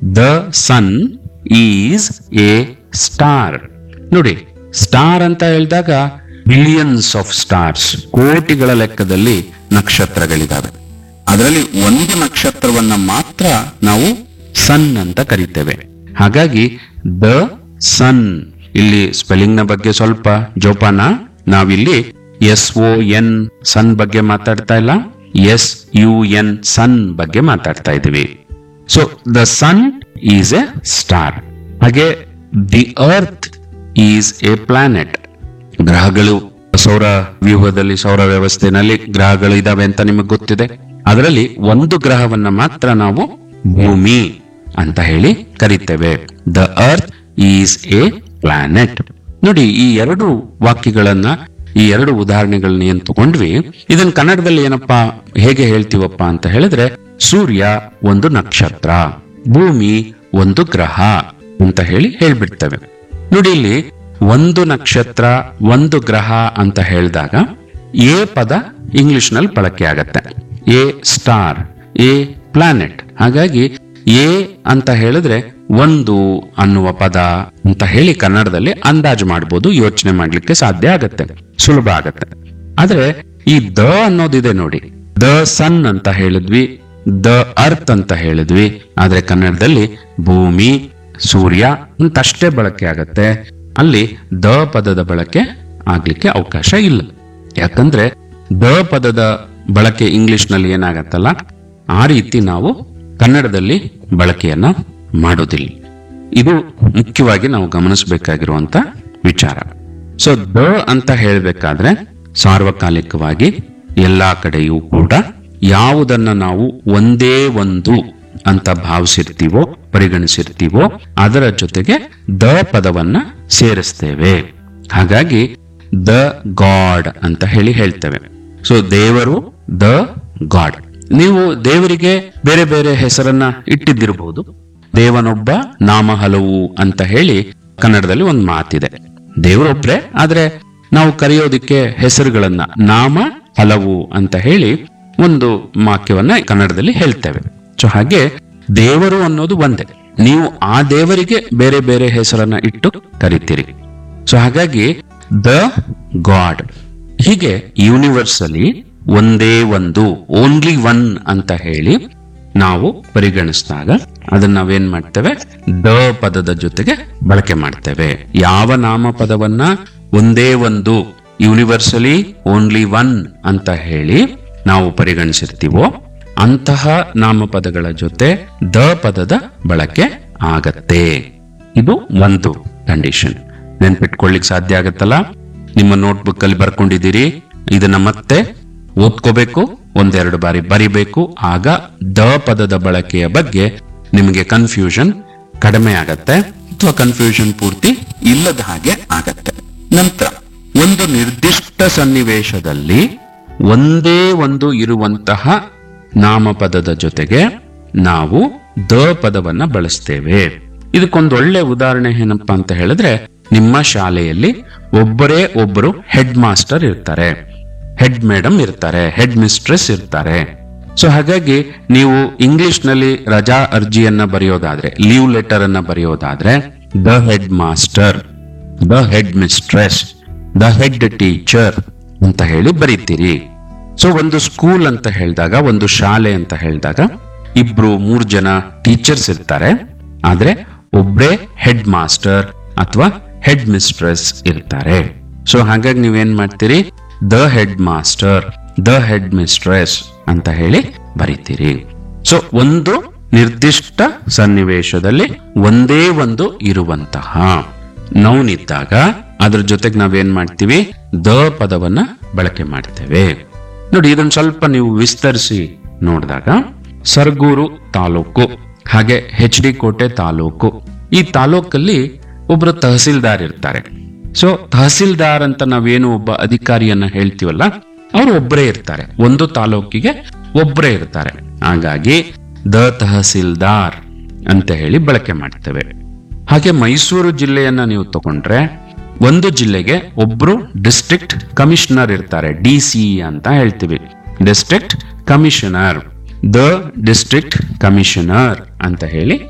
the sun is a star ನೋಡಿ star ಅಂತ ಹೇಳಿದಾಗ ಬಿಲಿಯನ್ಸ್ ಆಫ್ ಸ್ಟಾರ್ಸ್ ಕೋಟಿಗಳ ಲೆಕ್ಕದಲ್ಲಿ ನಕ್ಷತ್ರಗಳಿದಾವೆ ಅದರಲ್ಲಿ ಒಂದು ನಕ್ಷತ್ರವನ್ನ ಮಾತ್ರ ನಾವು ಸನ್ ಅಂತ ಕರಿತೇವೆ ಹಾಗಾಗಿ ದ ಸನ್ ಇಲ್ಲಿ ಸ್ಪೆಲ್ಲಿಂಗ್ ನ ಬಗ್ಗೆ ಸ್ವಲ್ಪ ಜೋಪಾನ ನಾವಿಲ್ಲಿ ಎಸ್ ಒ ಎನ್ ಸನ್ ಬಗ್ಗೆ ಮಾತಾಡ್ತಾ ಇಲ್ಲ ಎಸ್ ಯು ಎನ್ ಸನ್ ಬಗ್ಗೆ ಮಾತಾಡ್ತಾ ಇದ್ದೀವಿ so the sun is a star ಹಾಗೆ the earth is a planet ಗ್ರಹಗಳು ಸೌರ ವ್ಯೂಹದಲ್ಲಿ ಸೌರ ವ್ಯವಸ್ಥೆನಲ್ಲಿ ಗ್ರಹಗಳು ಇದಾವೆ ಅಂತ ನಿಮಗೆ ಗೊತ್ತಿದೆ ಅದರಲ್ಲಿ ಒಂದು ಗ್ರಹವನ್ನ ಮಾತ್ರ ನಾವು ಭೂಮಿ ಅಂತ ಹೇಳಿ ಕರಿತೇವೆ the earth is a planet ನೋಡಿ ಈ ಎರಡು ವಾಕ್ಯಗಳನ್ನ ಈ ಎರಡು ಉದಾಹರಣೆಗಳನ್ನ ಏನ್ ತಗೊಂಡ್ವಿ ಇದನ್ನ ಕನ್ನಡದಲ್ಲಿ ಏನಪ್ಪಾ ಹೇಗೆ ಹೇಳ್ತೀವಪ್ಪ ಅಂತ ಹೇಳಿದ್ರೆ ಸೂರ್ಯ ಒಂದು ನಕ್ಷತ್ರ ಭೂಮಿ ಒಂದು ಗ್ರಹ ಅಂತ ಹೇಳಿ ಹೇಳ್ಬಿಡ್ತೇವೆ ನೋಡಿ ಇಲ್ಲಿ ಒಂದು ನಕ್ಷತ್ರ ಒಂದು ಗ್ರಹ ಅಂತ ಹೇಳಿದಾಗ ಎ ಪದ ಇಂಗ್ಲಿಷ್ ನಲ್ಲಿ ಬಳಕೆ ಆಗತ್ತೆ ಎ ಸ್ಟಾರ್ ಎ ಪ್ಲಾನೆಟ್ ಹಾಗಾಗಿ ಎ ಅಂತ ಹೇಳಿದ್ರೆ ಒಂದು ಅನ್ನುವ ಪದ ಅಂತ ಹೇಳಿ ಕನ್ನಡದಲ್ಲಿ ಅಂದಾಜು ಮಾಡಬಹುದು ಯೋಚನೆ ಮಾಡ್ಲಿಕ್ಕೆ ಸಾಧ್ಯ ಆಗತ್ತೆ ಸುಲಭ ಆಗತ್ತೆ ಆದ್ರೆ ಈ ದ ಅನ್ನೋದಿದೆ ನೋಡಿ ದ ಸನ್ ಅಂತ ಹೇಳಿದ್ವಿ ದ ಅರ್ತ್ ಅಂತ ಹೇಳಿದ್ವಿ ಆದ್ರೆ ಕನ್ನಡದಲ್ಲಿ ಭೂಮಿ ಸೂರ್ಯ ಅಂತಷ್ಟೇ ಬಳಕೆ ಆಗತ್ತೆ ಅಲ್ಲಿ ದ ಪದದ ಬಳಕೆ ಆಗ್ಲಿಕ್ಕೆ ಅವಕಾಶ ಇಲ್ಲ ಯಾಕಂದ್ರೆ ದ ಪದದ ಬಳಕೆ ಇಂಗ್ಲಿಷ್ ನಲ್ಲಿ ಏನಾಗತ್ತಲ್ಲ ಆ ರೀತಿ ನಾವು ಕನ್ನಡದಲ್ಲಿ ಬಳಕೆಯನ್ನ ಮಾಡೋದಿಲ್ಲ ಇದು ಮುಖ್ಯವಾಗಿ ನಾವು ಗಮನಿಸಬೇಕಾಗಿರುವಂತ ವಿಚಾರ ಸೊ ದ ಅಂತ ಹೇಳಬೇಕಾದ್ರೆ ಸಾರ್ವಕಾಲಿಕವಾಗಿ ಎಲ್ಲಾ ಕಡೆಯೂ ಕೂಡ ಯಾವುದನ್ನ ನಾವು ಒಂದೇ ಒಂದು ಅಂತ ಭಾವಿಸಿರ್ತೀವೋ ಪರಿಗಣಿಸಿರ್ತೀವೋ ಅದರ ಜೊತೆಗೆ ದ ಪದವನ್ನ ಸೇರಿಸ್ತೇವೆ ಹಾಗಾಗಿ ದ ಗಾಡ್ ಅಂತ ಹೇಳಿ ಹೇಳ್ತೇವೆ ಸೊ ದೇವರು ದ ಗಾಡ್ ನೀವು ದೇವರಿಗೆ ಬೇರೆ ಬೇರೆ ಹೆಸರನ್ನ ಇಟ್ಟಿದ್ದಿರಬಹುದು ದೇವನೊಬ್ಬ ನಾಮ ಹಲವು ಅಂತ ಹೇಳಿ ಕನ್ನಡದಲ್ಲಿ ಒಂದು ಮಾತಿದೆ ದೇವರೊಬ್ರೆ ಆದ್ರೆ ನಾವು ಕರೆಯೋದಿಕ್ಕೆ ಹೆಸರುಗಳನ್ನ ನಾಮ ಹಲವು ಅಂತ ಹೇಳಿ ಒಂದು ವಾಕ್ಯವನ್ನ ಕನ್ನಡದಲ್ಲಿ ಹೇಳ್ತೇವೆ ಸೊ ಹಾಗೆ ದೇವರು ಅನ್ನೋದು ಒಂದೇ ನೀವು ಆ ದೇವರಿಗೆ ಬೇರೆ ಬೇರೆ ಹೆಸರನ್ನ ಇಟ್ಟು ಕರಿತೀರಿ ಸೊ ಹಾಗಾಗಿ ದ ಗಾಡ್ ಹೀಗೆ ಯೂನಿವರ್ಸಲಿ ಒಂದೇ ಒಂದು ಓನ್ಲಿ ಒನ್ ಅಂತ ಹೇಳಿ ನಾವು ಪರಿಗಣಿಸಿದಾಗ ಅದನ್ನ ನಾವೇನ್ ಮಾಡ್ತೇವೆ ದ ಪದದ ಜೊತೆಗೆ ಬಳಕೆ ಮಾಡ್ತೇವೆ ಯಾವ ನಾಮಪದವನ್ನ ಒಂದೇ ಒಂದು ಯೂನಿವರ್ಸಲಿ ಓನ್ಲಿ ಒನ್ ಅಂತ ಹೇಳಿ ನಾವು ಪರಿಗಣಿಸಿರ್ತೀವೋ ಅಂತಹ ನಾಮಪದಗಳ ಜೊತೆ ದ ಪದದ ಬಳಕೆ ಆಗತ್ತೆ ಇದು ಒಂದು ಕಂಡೀಷನ್ ನೆನ್ಪಿಟ್ಕೊಳ್ಳಿಕ್ ಸಾಧ್ಯ ಆಗತ್ತಲ್ಲ ನಿಮ್ಮ ನೋಟ್ಬುಕ್ ಅಲ್ಲಿ ಬರ್ಕೊಂಡಿದ್ದೀರಿ ಇದನ್ನ ಮತ್ತೆ ಓದ್ಕೋಬೇಕು ಒಂದೆರಡು ಬಾರಿ ಬರಿಬೇಕು ಆಗ ದ ಪದದ ಬಳಕೆಯ ಬಗ್ಗೆ ನಿಮಗೆ ಕನ್ಫ್ಯೂಷನ್ ಕಡಿಮೆ ಆಗತ್ತೆ ಅಥವಾ ಕನ್ಫ್ಯೂಷನ್ ಪೂರ್ತಿ ಇಲ್ಲದ ಹಾಗೆ ಆಗತ್ತೆ ನಂತರ ಒಂದು ನಿರ್ದಿಷ್ಟ ಸನ್ನಿವೇಶದಲ್ಲಿ ಒಂದೇ ಒಂದು ಇರುವಂತಹ ನಾಮಪದದ ಜೊತೆಗೆ ನಾವು ದ ಪದವನ್ನ ಬಳಸ್ತೇವೆ ಇದಕ್ಕೊಂದು ಒಳ್ಳೆ ಉದಾಹರಣೆ ಏನಪ್ಪಾ ಅಂತ ಹೇಳಿದ್ರೆ ನಿಮ್ಮ ಶಾಲೆಯಲ್ಲಿ ಒಬ್ಬರೇ ಒಬ್ಬರು ಹೆಡ್ ಮಾಸ್ಟರ್ ಇರ್ತಾರೆ ಹೆಡ್ ಮೇಡಮ್ ಇರ್ತಾರೆ ಹೆಡ್ ಮಿಸ್ಟ್ರೆಸ್ ಇರ್ತಾರೆ ಸೊ ಹಾಗಾಗಿ ನೀವು ಇಂಗ್ಲಿಷ್ ನಲ್ಲಿ ರಜಾ ಅರ್ಜಿಯನ್ನ ಬರೆಯೋದಾದ್ರೆ ಲೀವ್ ಲೆಟರ್ ಅನ್ನ ಬರೆಯೋದಾದ್ರೆ the head master the head mistress the head teacher ಅಂತ ಹೇಳಿ ಬರೀತೀರಿ ಸೊ ಒಂದು ಸ್ಕೂಲ್ ಅಂತ ಹೇಳಿದಾಗ ಒಂದು ಶಾಲೆ ಅಂತ ಹೇಳಿದಾಗ ಇಬ್ರು ಮೂರ್ ಜನ ಟೀಚರ್ಸ್ ಇರ್ತಾರೆ ಆದ್ರೆ ಒಬ್ರೇ ಹೆಡ್ ಮಾಸ್ಟರ್ ಅಥವಾ ಹೆಡ್ ಮಿಸ್ಟ್ರೆಸ್ ಇರ್ತಾರೆ ಸೊ ಹಾಗಾಗಿ ನೀವೇನ್ ಮಾಡ್ತೀರಿ the head master the head mistress ಅಂತ ಹೇಳಿ ಬರೀತೀರಿ ಸೊ ಒಂದು ನಿರ್ದಿಷ್ಟ ಸನ್ನಿವೇಶದಲ್ಲಿ ಒಂದೇ ಒಂದು ಇರುವಂತಹ ನೌನ್ ಇದ್ದಾಗ ಅದ್ರ ಜೊತೆಗೆ ನಾವೇನ್ ಮಾಡ್ತೀವಿ ದ ಪದವನ್ನ ಬಳಕೆ ಮಾಡ್ತೇವೆ ನೋಡಿ ಇದನ್ನ ಸ್ವಲ್ಪ ನೀವು ವಿಸ್ತರಿಸಿ ನೋಡಿದಾಗ ಸರ್ಗೂರು ತಾಲೂಕು ಹಾಗೆ ಎಚ್ ಡಿ ಕೋಟೆ ತಾಲೂಕು ಈ ತಾಲೂಕಲ್ಲಿ ಒಬ್ರು ತಹಸೀಲ್ದಾರ್ ಇರ್ತಾರೆ ಸೊ ತಹಸೀಲ್ದಾರ್ ಅಂತ ನಾವೇನು ಒಬ್ಬ ಅಧಿಕಾರಿಯನ್ನ ಹೇಳ್ತೀವಲ್ಲ ಅವರು ಒಬ್ಬರೇ ಇರ್ತಾರೆ ಒಂದು ತಾಲೂಕಿಗೆ ಒಬ್ಬರೇ ಇರ್ತಾರೆ ಹಾಗಾಗಿ ದ ತಹಸೀಲ್ದಾರ್ ಅಂತ ಹೇಳಿ ಬಳಕೆ ಮಾಡ್ತೇವೆ ಹಾಗೆ ಮೈಸೂರು ಜಿಲ್ಲೆಯನ್ನ ನೀವು ತಗೊಂಡ್ರೆ ಒಂದು ಜಿಲ್ಲೆಗೆ ಒಬ್ರು ಡಿಸ್ಟ್ರಿಕ್ಟ್ ಕಮಿಷನರ್ ಇರ್ತಾರೆ ಡಿ ಸಿ ಅಂತ ಹೇಳ್ತೀವಿ district commissioner the district commissioner ಅಂತ ಹೇಳಿ